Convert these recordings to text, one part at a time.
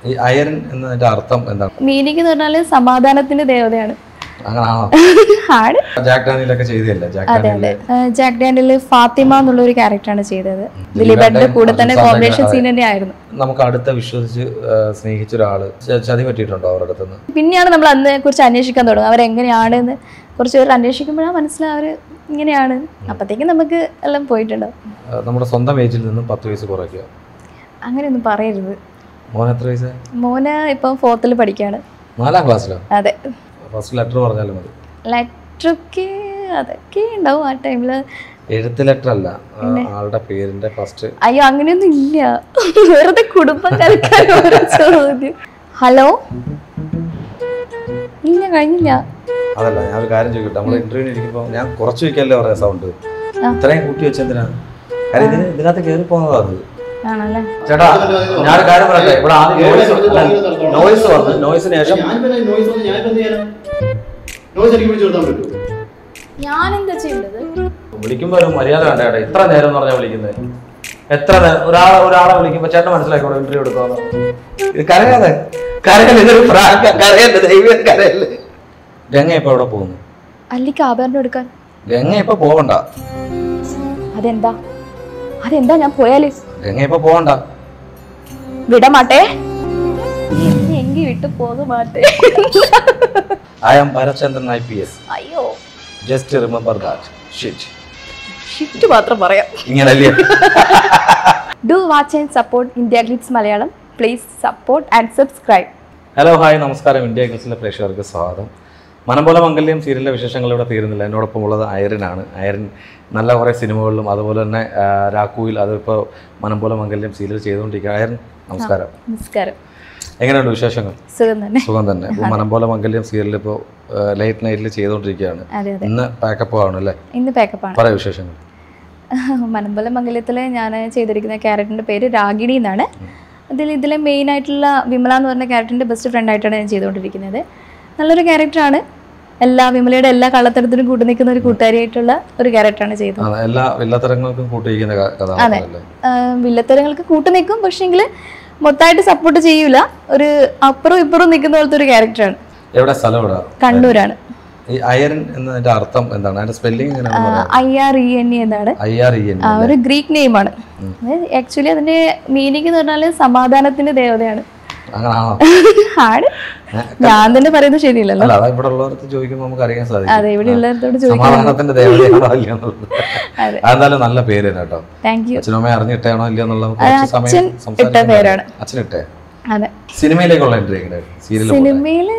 ഈ അയരൻ എന്നതിന്റെ അർത്ഥം എന്താണ് മീനിങ് എന്ന് പറഞ്ഞാല് സമാധാനത്തിന്റെ ദേവതയാണ് അങ്ങനാണോ ആണ് ജാക്ക് ഡാനിയിലൊക്കെ ചെയ്തല്ലേ ജാക്ക് അതെ ഡാനിയിലെ അതെ ഏഹ് ജാക്ക് ഡാൻഡില് ഫാത്തിമ എന്നുള്ള ഒരു ക്യാരക്ടറാണ് ചെയ്തത് ദിലീപേട്ടന്റെ ദിലീപേട്ടൻ കൂടെ തന്നെ സ്വന്തം കോമ്പിനേഷൻ അതെ. സീൻ തന്നെ ആയിരുന്നു നമുക്ക് അടുത്ത വിശ്വസിച്ച് ആ, സ്നേഹിച്ച ഒരാള് ച- ചതി പറ്റിയിട്ടുണ്ടോ അവരുടെ അടുത്തുനിന്ന് പിന്നെയാണ് നമ്മൾ അന്ന് കുറിച്ച് അന്വേഷിക്കാൻ തുടങ്ങും അവരെങ്ങനെയാണ് എന്ന് കുറച്ച് പേർ അന്വേഷിക്കുമ്പോഴാണ് മനസ്സിലാവും അവർ ഇങ്ങനെയാണ് അപ്പത്തേക്കും നമുക്ക് എല്ലാം പോയിട്ടുണ്ടാവും ആ, നമ്മുടെ സ്വന്തം ഏജിൽ നിന്നും പത്ത് വയസ്സ് കുറയ്ക്കുക അങ്ങനെയൊന്നും പറയരുത് മോൻ എത്ര വയസ്സ് മോന് ഇപ്പം ഫോർത്തിൽ പഠിക്കുകയാണ് നാലാം ക്ലാസ്സിലോ അതെ ഫസ്റ്റ് ലെറ്റർ പറഞ്ഞാലും മതി ലെറ്ററൊക്കെ അതൊക്കെ ഉണ്ടാവും ആ ടൈമിൽ എഴുത്ത് ലെറ്റർ അല്ല ആ, ആളുടെ പേരിന്റെ ഫസ്റ്റ് അയ്യോ അങ്ങനെയൊന്നും ഇല്ല വെറുതെ കുടുംബം കലക്കാൻ ഓരോ ചോദ്യം ഹലോ ഇല്ല കഴിഞ്ഞില്ല അതല്ല ഞാൻ ഒരു കാര്യം ചോദിക്കട്ടെ നമ്മൾ ഇന്റർവ്യൂവിന് ഇരിക്കുമ്പോൾ ഞാൻ കുറച്ച് വയ്ക്കല്ലേ പറയാം സൗണ്ട് ഇത്രയും കൂട്ടി വെച്ചെന്തിനാ കാര്യം ഇതിന് ഇതിനകത്ത് കയറി പോകുന്നതാ അത് ആണല്ലേ ചേട്ടാ ഞാനൊരു കാര്യം പറയട്ടെ ഇവിടെ ആദ്യം നോയ്സ് നോയ്സ് വന്നു നോയ്സിന് ശേഷം ഞാൻ എന്താ ചെയ്യേണ്ടത് വിളിക്കുമ്പോൾ ഒരു മര്യാദ വേണ്ട ചേട്ടാ ഇത്ര നേരം എന്ന് പറഞ്ഞാൽ വിളിക്കുന്നത് എത്ര നേരം ഒരാളെ ഒരാളെ വിളിക്കുമ്പോൾ ചേട്ടൻ മനസ്സിലാക്കിക്കോളൂ ഇന്റർവ്യൂ എടുക്കാന്ന് ഇത് കരയാതെ കരയല്ല ഇതൊരു പ്രാങ്ക കരയല്ല ദൈവം കരയല്ലേ ഗംഗ ഇപ്പൊ എവിടെ പോകുന്നു അല്ലിക്ക് ആഭരണം എടുക്കാൻ ഗംഗ ഇപ്പൊ പോവണ്ട അതെന്താ അതെന്താ ഞാൻ പോയാല് ഗംഗ ഇപ്പൊ പോവണ്ട വിടമാട്ടെ എന്നെ എങ്കി വിട്ട് പോക മാട്ടെ I am Bharachandran I P S അയ്യോ just remember that shit shit മാത്രം പറയാം ഇങ്ങനല്ലേ do watch and support India Glitz Malayalam please support and subscribe hello hi നമസ്കാരം ഇന്ത്യ ഗൾസിലെ പ്രേക്ഷകർക്ക് സ്വാഗതം മനംപോലെ മംഗല്യം സീരിയലിലെ വിശേഷങ്ങൾ ഇവിടെ തീരുന്നില്ല എന്നോടൊപ്പം ഉള്ളത് അയരനാണ് അയരൻ നല്ല കുറേ സിനിമകളിലും അതുപോലെ തന്നെ ആ, രാക്കുവിൽ അതിപ്പോൾ മനംപോലെ മംഗല്യം സീരിയൽ ചെയ്തുകൊണ്ടിരിക്കുക അയരൻ നമസ്കാരം നമസ്കാരം എങ്ങനെയുണ്ട് വിശേഷങ്ങൾ സുഖം തന്നെ സുഖം തന്നെ ഇപ്പോൾ മനംപോലെ മംഗല്യം സീരിയൽ ഇപ്പോൾ ലേറ്റ് നൈറ്റിൽ ചെയ്തുകൊണ്ടിരിക്കുകയാണ് അതെ അതെ ഇന്ന് പാക്കപ്പ് ആണ് അല്ലേ ഇന്ന് പാക്കപ്പാണ് പറയ വിശേഷങ്ങൾ മനമ്പല മംഗലത്തിൽ ഞാൻ ചെയ്തിരിക്കുന്ന ക്യാരക്ടറിൻ്റെ പേര് രാഗിണി എന്നാണ് അതിൽ ഇതിലെ മെയിൻ ആയിട്ടുള്ള വിമല എന്ന് പറഞ്ഞ ക്യാരക്ടറിൻ്റെ ബെസ്റ്റ് ഫ്രണ്ട് ആയിട്ടാണ് ഞാൻ ചെയ്തുകൊണ്ടിരിക്കുന്നത് നല്ലൊരു ക്യാരക്ടറാണ് എല്ലാ വിമലയുടെ എല്ലാ കള്ളത്തരത്തിനും കൂട്ടു നിൽക്കുന്ന ഒരു കൂട്ടുകാരിയായിട്ടുള്ള ഒരു ക്യാരക്ടറാണ് ചെയ്തത് ആ, എല്ലാ എല്ലാത്തരങ്ങൾക്കും കൂട്ടിയിരിക്കുന്ന ക- കഥാപാത്രമല്ലേ ആഹ് വില്ലത്തരങ്ങൾക്ക് കൂട്ടു നിൽക്കും പക്ഷേങ്കിൽ മൊത്തമായിട്ട് സപ്പോർട്ട് ചെയ്യൂല ഒരു അപ്പുറം ഇപ്പുറം നിൽക്കുന്ന പോലത്തെ ഒരു ക്യാരക്ടറാണ് എവിടെ സ്ഥലം എവിടെ കണ്ണൂരാണ് ഈ അയരൻ എന്നതിന്റെ അർത്ഥം എന്താണ് അതിന്റെ സ്പെല്ലിംഗ് എങ്ങനെയാണ് പറയാം I R E N E എന്നാണ് ഐ ആർ ഇ എൻ ആ, ഒരു ഗ്രീക്ക് നെയിമാണ് ആക്ച്വലി അതിന്റെ മീനിങ് എന്ന് പറഞ്ഞാൽ സമാധാനത്തിന്റെ ദേവതയാണ് അങ്ങനാണോ ആണ് ഞാൻ തന്നെ പറയുന്നത് ശരിയല്ലല്ലോ അല്ല അതാ ഇവിടെ ഉള്ളവർക്ക് ചോദിക്കുമ്പോൾ നമുക്ക് അറിയാൻ സാധിക്കും അതെ ഇവിടെ ഉള്ളവരോട് ചോദിക്കാം സമാധാനത്തിന്റെ ദേവതയാണോ ഇല്ലയെന്നുള്ളത് അതെ. അതെന്തായാലും നല്ല പേര് തന്നെ കേട്ടോ താങ്ക് യു അച്ഛനമ്മയെ അറിഞ്ഞിട്ടാണോ ഇല്ലയെന്നുള്ള നമുക്ക് കുറച്ച് അച്ഛൻ സമയം ഇട്ട സംസാരിക്കാൻ പേരാണ് അച്ഛനിട്ടേ അതെ സിനിമയിലേക്കുള്ള എൻട്രി എങ്ങനെ സീരിയൽ സിനിമയില്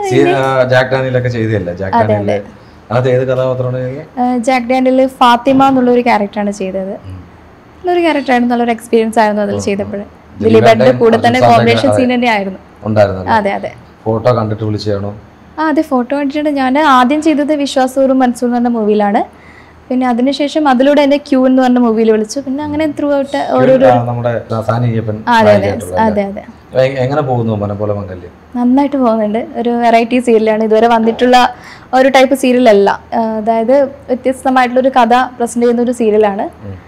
ജാക്ക് ഡാനിയിലൊക്കെ ചെയ്തല്ലേ ജാക്ക് ഡാനിയിലെ അതിനകത്ത് ഏത് കഥാപാത്രമാണ് ചെയ്തത് ആ, ജാക്ക് ഡാൻഡില് ഫാത്തിമ എന്നുള്ള ഒരു ക്യാരക്ടറാണ് ചെയ്തത് നല്ലൊരു ക്യാരക്ടറായിരുന്നു നല്ലൊരു എക്സ്പീരിയൻസ് ആയിരുന്നു അതിൽ ചെയ്തപ്പോൾ ദിലീപേട്ടന്റെ കൂടെ തന്നെ കോമ്പിനേഷൻ സീൻ തന്നെ ആയിരുന്നു ഉണ്ടായിരുന്നല്ലോ അതെ അതെ ഫോട്ടോ കണ്ടിട്ട് വിളിച്ചാണോ ആ അതെ ഫോട്ടോ കണ്ടിട്ടുണ്ട് ഞാൻ ആദ്യം ചെയ്തത് വിശ്വാസൂറും മൻസൂർ എന്ന് പറഞ്ഞ മൂവിയിലാണ് പിന്നെ അതിനുശേഷം അതിലൂടെ എന്നെ ക്യൂ എന്ന് പറഞ്ഞ മൂവിയിൽ വിളിച്ചു പിന്നെ അങ്ങനെ ത്രൂ ഔട്ട് ഓരോരോ നമ്മുടെ സാനി അയ്യപ്പൻ അതെ അതെ നായികയായിട്ടുള്ള അതെ അതെ എ- എങ്ങനെ പോകുന്നു മനം പോലെ മംഗല്യം നന്നായിട്ട് പോകുന്നുണ്ട് ഒരു വെറൈറ്റി സീരിയലാണ് ഇതുവരെ വന്നിട്ടുള്ള ഒരു ടൈപ്പ് സീരിയലല്ല ആഹ് അതായത് വ്യത്യസ്തമായിട്ടുള്ളൊരു കഥ പ്രസന്റ് ചെയ്യുന്ന ഒരു സീരിയലാണ്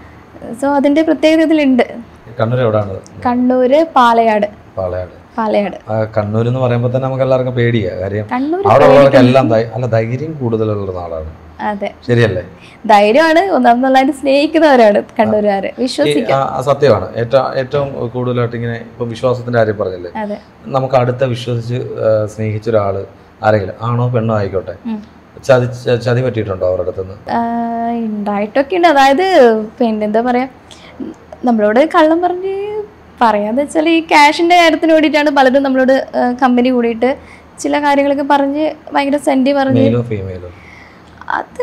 സോ അതിന്റെ പ്രത്യേകത ഇതിലുണ്ട് കണ്ണൂർ എവിടെയാണ് കണ്ണൂര് പാലയാട് പാലയാട് പാലയാട് ആ, കണ്ണൂർ എന്ന് പറയുമ്പോൾ തന്നെ നമുക്ക് എല്ലാവർക്കും പേടിയാ കാര്യം കണ്ണൂർ അവിടെ ഉള്ളവർക്ക് എല്ലാം ധൈ- അല്ല ധൈര്യം കൂടുതലുള്ള നാടാണ് അതെ ശരിയല്ലേ ധൈര്യമാണ് ഒന്നാം നല്ലതായിട്ട് സ്നേഹിക്കുന്നവരാണ് കണ്ണൂരുകാര് ഈ, വിശ്വസിക്കാം ആ, ആ, സത്യമാണ് ഏറ്റവും ഏറ്റവും കൂടുതലായിട്ട് ഇങ്ങനെ ഇപ്പം വിശ്വാസത്തിന്റെ കാര്യം പറഞ്ഞില്ലേ അതെ നമുക്ക് അടുത്ത വിശ്വസിച്ച് ആ, സ്നേഹിച്ച ഒരാള് ആരെങ്കിലും ആണോ പെണ്ണോ ആയിക്കോട്ടെ ചതി ച- ചതി പറ്റിയിട്ടുണ്ടോ അവരുടെ അടുത്തുനിന്ന് ആഹ് ഉണ്ടായിട്ടൊക്കെ ഉണ്ട് അതായത് പിന്നെ എന്താ പറയാ നമ്മളോട് കള്ളം പറഞ്ഞ് പറയാന്ന് വെച്ചാൽ ഈ ക്യാഷിന്റെ കാര്യത്തിന് വേണ്ടിയിട്ടാണ് പലരും നമ്മളോട് കമ്പനി കൂടിയിട്ട് ചില കാര്യങ്ങളൊക്കെ പറഞ്ഞ് ഭയങ്കര സെൻറ്റി പറഞ്ഞ് മെയിലോ ഫീമെയിലോ അത്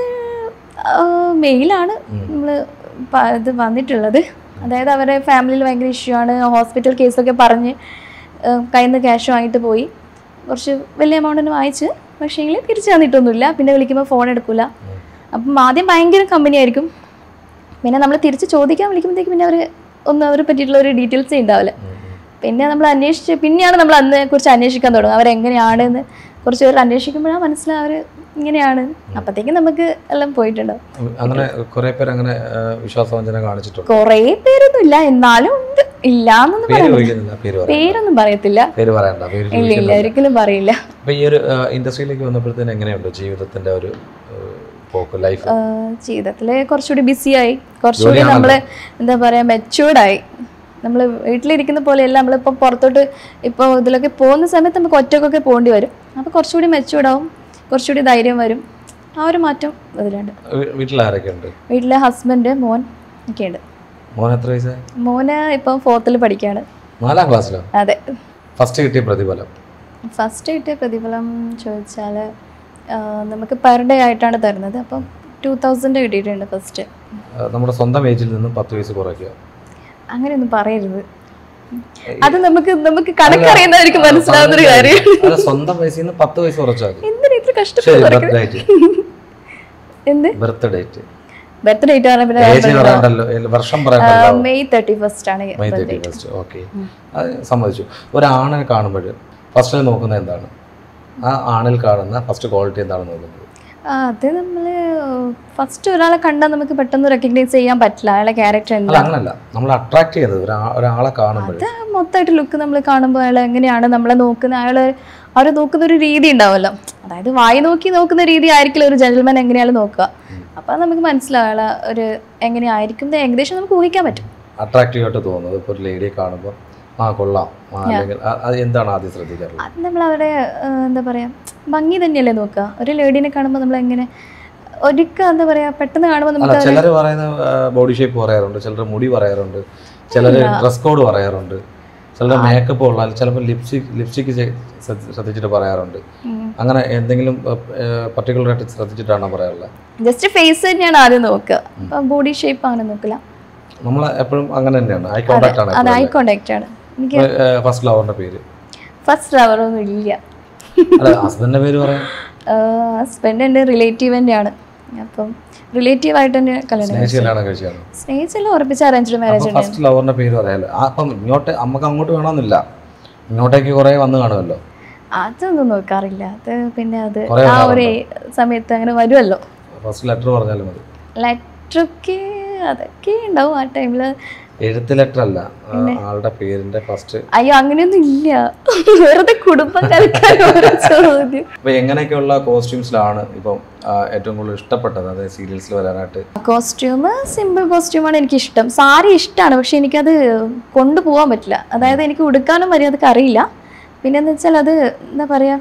മെയിലാണ് നമ്മൾ ഇത് വന്നിട്ടുള്ളത് അതായത് അവരുടെ ഫാമിലിയിൽ ഭയങ്കര ഇഷ്യൂ ആണ് ഹോസ്പിറ്റൽ കേസൊക്കെ പറഞ്ഞ് ആഹ് കയ്യിൽ നിന്ന് ക്യാഷ് വാങ്ങിയിട്ട് പോയി കുറച്ച് വലിയ എമൗണ്ടിന് വാങ്ങിച്ച് പക്ഷേങ്കിൽ തിരിച്ചു തന്നിട്ടൊന്നുമില്ല പിന്നെ വിളിക്കുമ്പോൾ ഫോൺ എടുക്കില്ല അപ്പം ആദ്യം ഭയങ്കര കമ്പനി ആയിരിക്കും പിന്നെ നമ്മൾ തിരിച്ച് ചോദിക്കാൻ വിളിക്കുമ്പോഴത്തേക്ക് പിന്നെ അവർ ഒന്നും അവരെ പറ്റിയിട്ടുള്ള ഒരു ഡീറ്റെയിൽസേ ഉണ്ടാവില്ല പിന്നെ നമ്മൾ അന്വേഷിച്ച് പിന്നെയാണ് നമ്മൾ അതിനെ കുറിച്ച് അന്വേഷിക്കാൻ തുടങ്ങുക അവരെങ്ങനെയാണ് എന്ന് കുറച്ച് പേർ അന്വേഷിക്കുമ്പോഴാണ് മനസ്സിലാവും അവർ ഇങ്ങനെയാണ് അപ്പത്തേക്കും നമുക്ക് എല്ലാം പോയിട്ടുണ്ടാവും അങ്ങനെ കുറെ പേര് അങ്ങനെ ആ, വിശ്വാസവഞ്ചന കാണിച്ചിട്ടുണ്ട് കുറേ പേരൊന്നും ഇല്ല എന്നാലും ഉണ്ട് ഇല്ല എന്നൊന്നും പേര് പറയുന്നില്ല ചോദിക്കുന്നില്ല പേര് പറയാം പേരൊന്നും പറയത്തില്ല പേര് പറയണ്ട പേര് ഇല്ല ഇല്ല ചോദിക്കുന്നില്ല ഒരിക്കലും പറയില്ല അപ്പൊ ഈ ഒരു ഇൻഡസ്ട്രിയിലേക്ക് വന്നപ്പോഴത്തേന് എങ്ങനെയുണ്ട് ജീവിതത്തിന്റെ ഒരു ആ, പോക്ക് ലൈഫ് ജീവിതത്തിൽ കുറച്ചുകൂടി ബിസിയായി കുറച്ചുകൂടി ജോലിയാണല്ലോ. നമ്മൾ എന്താ പറയുക മെച്ചൂർഡായി നമ്മൾ വീട്ടിലിരിക്കുന്ന പോലെയല്ല നമ്മളിപ്പോൾ പുറത്തോട്ട് ഇപ്പോൾ ഇതിലൊക്കെ പോകുന്ന സമയത്ത് നമുക്ക് ഒറ്റക്കൊക്കെ പോകേണ്ടി വരും അപ്പോൾ കുറച്ചുകൂടി മെച്ചൂർഡാവും കുറച്ചുകൂടി ധൈര്യം വരും ആ ഒരു മാറ്റം അതിലുണ്ട് വീട്ടിൽ ആരൊക്കെ ഉണ്ട് വീട്ടിലെ ഹസ്ബൻഡ് മോൻ ഒക്കെ ഉണ്ട് മോൻ എത്ര വയസ്സായി മോന് ഇപ്പം ഫോർത്തിൽ പഠിക്കുകയാണ് നാലാം ക്ലാസ്സിലോ അതെ ഫസ്റ്റ് കിട്ടിയ പ്രതിഫലം ഫസ്റ്റ് കിട്ടിയ പ്രതിഫലം ചോദിച്ചാൽ നമുക്ക് പെർ ഡേ ആയിട്ടാണ് തരുന്നത് അപ്പം ടു തൗസൻഡ് കിട്ടിയിട്ടുണ്ട് ഫസ്റ്റ് ആ, നമ്മുടെ സ്വന്തം ഏജിൽ നിന്നും പത്ത് വയസ്സ് കുറയ്ക്കുക അങ്ങനെയൊന്നും പറയരുത് അത് നമുക്ക് നമുക്ക് കണക്കറിയുന്നവർക്ക് മനസ്സിലാവുന്ന ഒരു കാര്യം അല്ല സ്വന്തം വയസ്സിൽ നിന്ന് പത്ത് വയസ്സ് കുറച്ചാൽ മതി എന്തിനാ ഇത്ര ശരി കഷ്ടപ്പെട്ട് ബർത്ത് ഡേറ്റ് എന്ത് ബർത്ത് ഡേറ്റ് ബർത്ത് ഡേറ്റ് പറഞ്ഞ പിന്നെ ഏജ് പറയണ്ടല്ലോ ഇല്ല, വർഷം പറയണ്ടല്ലോ മെയ് തേർട്ടി ഫസ്റ്റ് ആണ് മെയ് തേർട്ടി ഫസ്റ്റ് ഓക്കെ അത് സമ്മതിച്ചു ഒരാണിനെ കാണുമ്പോൾ ഫസ്റ്റ് നോക്കുന്നത് എന്താണ് ആ ആണിൽ കാണുന്ന ഫസ്റ്റ് ക്വാളിറ്റി എന്താണ് നോക്കുന്നത് ആ, അത് നമ്മൾ ഫസ്റ്റ് ഒരാളെ കണ്ടാൽ നമുക്ക് പെട്ടെന്ന് റെക്കഗ്നൈസ് ചെയ്യാൻ പറ്റില്ല അയാളെ ക്യാരക്ടർ അല്ല എന്താ അങ്ങനല്ല നമ്മൾ അട്രാക്ട് ചെയ്യുന്നത് ഒരാ ഒരാളെ കാണുമ്പോൾ അത് മൊത്തമായിട്ട് ലുക്ക് നമ്മൾ കാണുമ്പോൾ അയാൾ എങ്ങനെയാണ് നമ്മളെ നോക്കുന്നത് അയാൾ അവർ നോക്കുന്ന ഒരു രീതി ഉണ്ടാവുമല്ലോ അതായത് വായി നോക്കി നോക്കുന്ന രീതി ആയിരിക്കില്ല ഒരു ജെന്റിൽമാൻ എങ്ങനെയാണ് നോക്കുക അപ്പം നമുക്ക് മനസ്സിലാവും അയാളെ ഒരു എങ്ങനെയായിരിക്കും എന്ന് ഏകദേശം നമുക്ക് ഊഹിക്കാൻ പറ്റും അട്രാക്റ്റീവ് ആയിട്ട് തോന്നുന്നത് ഇപ്പോൾ ഒരു ലേഡിയെ കാണുമ്പോൾ ആ കൊള്ളാം ആ, അല്ലെങ്കിൽ ആ, അത് എന്താണ് ആദ്യം ശ്രദ്ധിക്കാറുള്ളത് അത് നമ്മൾ അവരുടെ ആ, എന്താ പറയുക ഭംഗി തന്നെയല്ലേ നോക്കുക ഒരു ലേഡീനെ കാണുമ്പോൾ നമ്മൾ എങ്ങനെ ഒരിക്കൽ എന്താ പറയുക പെട്ടെന്ന് കാണുമ്പോൾ അല്ല നമുക്ക് ചിലർ പറയുന്ന ബോഡി ഷേപ്പ് പറയാറുണ്ട് ചിലർ മുടി പറയാറുണ്ട് ചിലർ ഡ്രസ് കോഡ് പറയാറുണ്ട് ചിലർ മേക്കപ്പ് ഉള്ള ചിലപ്പോൾ ലിപ്സ്റ്റിക് ലിപ്സ്റ്റിക് ശ്രദ്ധിച്ചിട്ട് പറയാറുണ്ട് ഉം. അങ്ങനെ എന്തെങ്കിലും പർട്ടിക്കുലർ ആയിട്ട് ശ്രദ്ധിച്ചിട്ടാണോ പറയാറുള്ളത് ജസ്റ്റ് ഫേസ് തന്നെയാണ് ആദ്യം നോക്കുക ബോഡി ഷേപ്പ് അങ്ങനെ നോക്കില്ല നമ്മൾ എപ്പോഴും അങ്ങനെ തന്നെയാണ് ഐ കോണ്ടാക്ട് ആണ് അത് ഐ കോണ്ടാക്ട് ആണ് എനിക്ക് ഫസ്റ്റ് ലവറിന്റെ പേര് ഫസ്റ്റ് ലവറൊന്നും ഇല്ല അല്ല ഹസ്ബൻഡിന്റെ പേര് പറയാം ഹസ്ബൻഡ് എൻ്റെ റിലേറ്റീവ് ആണ് അപ്പം റിലേറ്റീവ് ആയിട്ട് തന്നെ കല്യാണം കഴിച്ചു. സ്നേഹിച്ച് കല്യാണം കഴിച്ചാണ് സ്നേഹിച്ചെല്ലാം ഉറപ്പിച്ച അറേഞ്ച്ഡ് മാരേജ് അപ്പൊ ഫസ്റ്റ് ലവറിന്റെ പേര് പറയാലോ ആ, അപ്പം ഇങ്ങോട്ട് നമുക്ക് അങ്ങോട്ട് വേണമെന്നില്ല ഇങ്ങോട്ടേക്ക് കുറെ വന്ന് കാണുമല്ലോ അതൊന്നും നോക്കാറില്ല അത് പിന്നെ അത് കുറേ ആ ഒരു സമയത്ത് അങ്ങനെ വരുമല്ലോ ഫസ്റ്റ് ലെറ്റർ പറഞ്ഞാലും മതി ലെറ്ററൊക്കെ അതൊക്കെ ഉണ്ടാവും ആ ടൈമിൽ എഴുത്ത് ലെറ്റർ അല്ല ആ ആളുടെ പേരിന്റെ ഫസ്റ്റ് അയ്യോ അങ്ങനെയൊന്നും ഇല്ല വെറുതെ കുടുംബം കലക്കാൻ ഓരോ ചോദ്യം അപ്പൊ എങ്ങനെയൊക്കെയുള്ള കോസ്റ്റ്യൂംസിലാണ് ഇപ്പം ആ, ഏറ്റവും കൂടുതൽ ഇഷ്ടപ്പെട്ടത് അതായത് സീരിയൽസിൽ വരാനായിട്ട് കോസ്റ്റ്യൂം സിമ്പിൾ കോസ്റ്റ്യൂമാണ് എനിക്ക് ഇഷ്ടം സാരി ഇഷ്ടമാണ് പക്ഷെ എനിക്കത് കൊണ്ടുപോകാൻ പറ്റില്ല അതായത് എനിക്ക് ഉടുക്കാനും മര്യാദക്ക് അറിയില്ല പിന്നെ എന്ന് വെച്ചാൽ അത് എന്താ പറയാ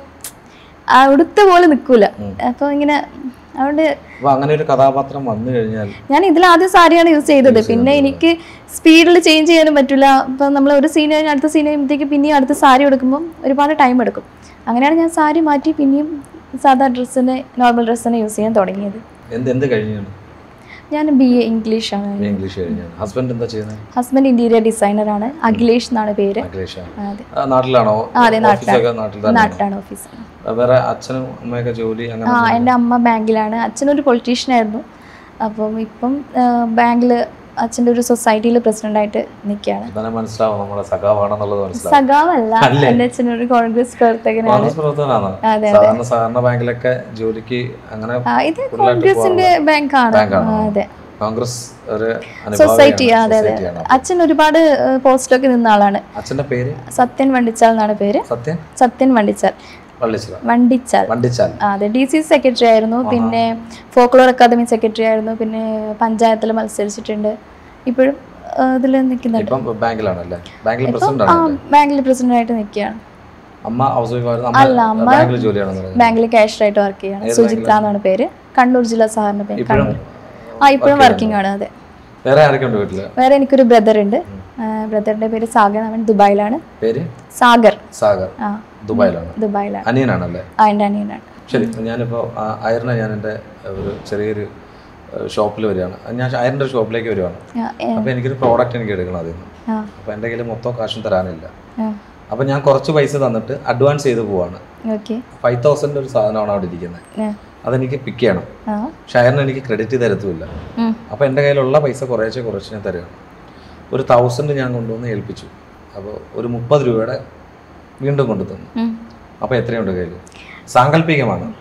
ആ ഉടുത്ത പോലെ നിൽക്കൂല അപ്പോൾ ഇങ്ങനെ അതുകൊണ്ട് അപ്പൊ അങ്ങനെ ഒരു കഥാപാത്രം വന്നു കഴിഞ്ഞാൽ ഞാൻ ഇതിൽ ആദ്യം സാരിയാണ് യൂസ് ചെയ്തത് പിന്നെ എനിക്ക് സ്പീഡിൽ ചേഞ്ച് ചെയ്യാനും പറ്റില്ല ഇപ്പം നമ്മൾ ഒരു സീൻ കഴിഞ്ഞ് അടുത്ത സീൻ കഴിയുമ്പോഴത്തേക്ക് പിന്നെയും അടുത്ത സാരി എടുക്കുമ്പോൾ ഒരുപാട് ടൈം എടുക്കും അങ്ങനെയാണ് ഞാൻ സാരി മാറ്റി പിന്നെയും സാധാ ഡ്രസ്സിനെ നോർമൽ ഡ്രസ്സിനെ യൂസ് ചെയ്യാൻ തുടങ്ങിയത് എന്ത് എന്ത് കഴിഞ്ഞാണ് ഞാൻ ബി എ ഇംഗ്ലീഷാണ് ഇംഗ്ലീഷ് കഴിഞ്ഞാണ് ഹസ്ബൻഡ് എന്താ ചെയ്യുന്നത് ഹസ്ബൻഡ് ഇന്റീരിയർ ഡിസൈനറാണ് അഖിലേഷ് എന്നാണ് പേര് അഖിലേഷാണ് അതെ ആ, നാട്ടിലാണോ ആ, അതെ, ഓഫീസൊക്കെ നാട്ടിൽ തന്നെ നാട്ടിലാണ് ഓഫീസ് വേറെ അച്ഛനും അമ്മയൊക്കെ ജോലി അങ്ങനെ ആ എൻ്റെ അമ്മ ബാങ്കിലാണ് അച്ഛനൊരു പൊളിറ്റീഷ്യൻ ആയിരുന്നു അപ്പം ഇപ്പം ബാങ്കിൽ അച്ഛൻ്റെ ഒരു സൊസൈറ്റിയിൽ പ്രസിഡൻ്റായിട്ട് നിൽക്കുകയാണ് തന്നെ മനസ്സിലാവും നമ്മുടെ സഖാവാണെന്നുള്ളത് മനസ്സിലാവും സഖാവല്ല അല്ലേ? എൻ്റെ അച്ഛനൊരു കോൺഗ്രസ് പ്രവർത്തകനാണ് കോൺഗ്രസ് പ്രവർത്തകനാണോ അതെ, സാധാരണ സഹകരണ ബാങ്കിലൊക്കെ ജോലിക്ക് അങ്ങനെ ആ, ഇത് കോൺഗ്രസിന്റെ ബാങ്കാണ് ബാങ്കാണോ? ആ, അതെ കോൺഗ്രസ് ഒരു സൊസൈറ്റി അനുഭാവിയാണ്, അതെ അതെ സൊസൈറ്റിയാണ്. അച്ഛൻ ഒരുപാട് പോസ്റ്റിലൊക്കെ നിന്ന ആളാണ് അച്ഛന്റെ പേര് സത്യൻ വണ്ടിച്ചാൽ എന്നാണ് പേര് സത്യൻ സത്യൻ വണ്ടിച്ചാൽ വള്ളിച്ചിറ വണ്ടിച്ചാൽ വണ്ടിച്ചാൽ ആ, അതെ ഡി സി സെക്രട്ടറി ആയിരുന്നു പിന്നെ ഫോക്ലോർ അക്കാദമി സെക്രട്ടറി ആയിരുന്നു പിന്നെ പഞ്ചായത്തിൽ മത്സരിച്ചിട്ടുണ്ട് ഇപ്പോഴും ഇതിൽ നിൽക്കുന്നുണ്ട് ഇപ്പം ബാങ്കിലാണല്ലേ ബാങ്കിൽ പ്രസിഡന്റ് ആ ആണ് ബാങ്കിൽ പ്രസിഡന്റ് ആയിട്ട് നിൽക്കുകയാണ് അമ്മ ഹൗസ് വൈഫ് ആയിരുന്നു അല്ല, അമ്മ അമ്മ ബാങ്കിൽ ജോലിയാണെന്ന് പറയുന്നത് ബാങ്കിൽ ക്യാഷറായിട്ട് വർക്ക് ചെയ്യാണ് സുജിത്ര എന്നാണ് പേര് കണ്ണൂർ ജില്ലാ സഹകരണ ബാങ്ക് ഇപ്പോഴും കണ്ണൂർ ആ ഇപ്പോഴും വർക്കിംഗ് ആണ് അതെ വേറെ ആരൊക്കെ ഉണ്ട് വീട്ടില് വേറെ എനിക്കൊരു ബ്രദർ ഉണ്ട് ബ്രദറിന്റെ പേര് സാഗർ അവൻ ദുബായിലാണ് പേര് സാഗർ സാഗർ ആ ദുബായിലാണ് ദുബായിലാണ് അനിയനാണല്ലേ ആ എൻ്റെ അനിയനാണ് ശരി ഞാനിപ്പോൾ അയറിനെ ഞാൻ എൻ്റെ ഒരു ചെറിയൊരു ഷോപ്പിൽ വരികയാണ് ഞാൻ അയറിൻ്റെ ഒരു ഷോപ്പിലേക്ക് വരുവാണ് ആ, ഏ, അപ്പോൾ എനിക്കൊരു പ്രോഡക്റ്റ് എനിക്ക് എടുക്കണം അതിൽ നിന്ന് ആ, അപ്പോൾ എൻ്റെ കയ്യിൽ മൊത്തം കാശും തരാനില്ല ആ, അപ്പോൾ ഞാൻ കുറച്ച് പൈസ തന്നിട്ട് അഡ്വാൻസ് ചെയ്ത് പോവാണ് ഓക്കെ ഫൈവ് തൗസൻഡ് ഒരു സാധനമാണ് അവിടെ ഇരിക്കുന്നത് ആ, അതെനിക്ക് പിക്ക് ചെയ്യണം ആ, പക്ഷെ അയറിന് എനിക്ക് ക്രെഡിറ്റ് തരത്തുമില്ല ഉം, അപ്പോൾ എൻ്റെ കയ്യിലുള്ള പൈസ കുറേശ്ശെ കുറച്ച് ഞാൻ തരികയാണ് ഒരു തൗസൻഡ് ഞാൻ കൊണ്ടുവന്ന് ഏൽപ്പിച്ചു അപ്പോൾ ഒരു മുപ്പത് രൂപയുടെ വീണ്ടും കൊണ്ടു തന്നു ഉം. അപ്പോൾ എത്രയുണ്ട് കയ്യിൽ സാങ്കല്പികമാണ്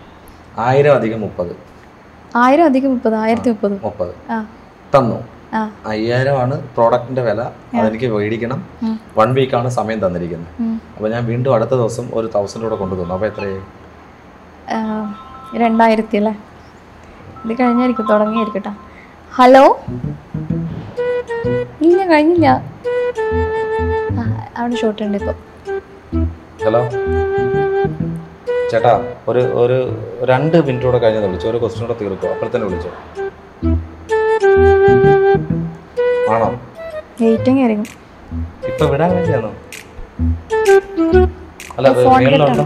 ആയിരം അധികം മുപ്പത് ആയിരം അധികം മുപ്പത് ആയിരത്തി മുപ്പത് മുപ്പത് ആ തന്നു ആ അയ്യായിരമാണ് പ്രോഡക്റ്റിന്റെ വില അതെനിക്ക് മേടിക്കണം ഉം. വൺ വീക്കാണ് സമയം തന്നിരിക്കുന്നത് ഉം. അപ്പോൾ ഞാൻ വീണ്ടും അടുത്ത ദിവസം ഒരു തൗസൻഡ് കൂടെ കൊണ്ടു തന്നു അപ്പോൾ എത്രയായി ആ, രണ്ടായിരത്തി അല്ലേ ഇത് കഴിഞ്ഞായിരിക്കും തുടങ്ങിയായിരിക്കട്ടെ ഹലോ ഇല്ല കഴിഞ്ഞില്ല ആ, അവിടെ ഷോട്ട് ഉണ്ട് ഇപ്പം ഹലോ ചേട്ടാ ഒരു ഒരു രണ്ട് മിനിറ്റ് കൂടെ കഴിഞ്ഞത് വിളിച്ചു ഒരു ക്വസ്റ്റ്യൻ കൂടെ തീർക്കോ അപ്പോഴത്തന്നെ വിളിച്ചോ ആണോ വെയിറ്റിംഗ് ആയിരിക്കും ഇപ്പൊ വിടാൻ വേണ്ടിയാണോ അല്ല അത് ഫോൺ മേളിലുണ്ടോ